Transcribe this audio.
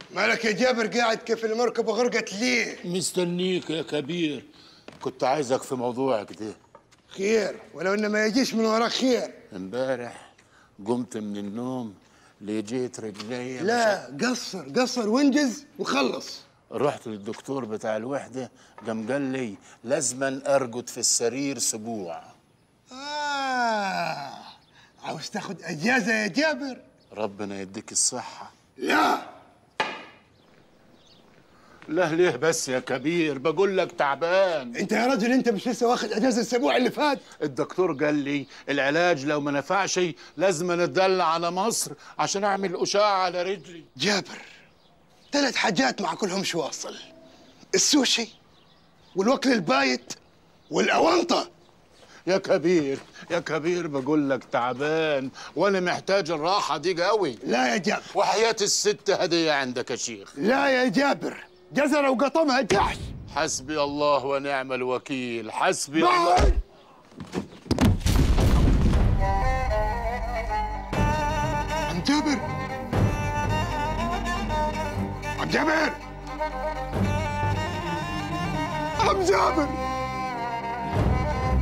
مالك يا جابر قاعد كيف المركبة غرقت ليه؟ مستنيك يا كبير كنت عايزك في موضوع كده خير ولو انه ما يجيش من وراك خير امبارح قمت من النوم لجيت رجلي لا قصر قصر وانجز وخلص رحت للدكتور بتاع الوحدة قام قال لي لازما أرقد في السرير أسبوع آه عاوز تاخد اجازة يا جابر؟ ربنا يديك الصحة لا لا ليه بس يا كبير بقول لك تعبان انت يا رجل انت مش لسه واخد اجازة الاسبوع اللي فات؟ الدكتور قال لي العلاج لو ما نفعش لازم نتدلع على مصر عشان اعمل اشعه على رجلي جابر ثلاث حاجات مع كلهم شو واصل السوشي والوكل البايت والاونطه يا كبير يا كبير بقول لك تعبان وانا محتاج الراحه دي قوي لا يا جابر وحياه الست هديه عندك يا شيخ لا يا جابر جزرة وقطمها جحش حسبي الله ونعم الوكيل حسبي الله باي عم جابر عم جابر عم جابر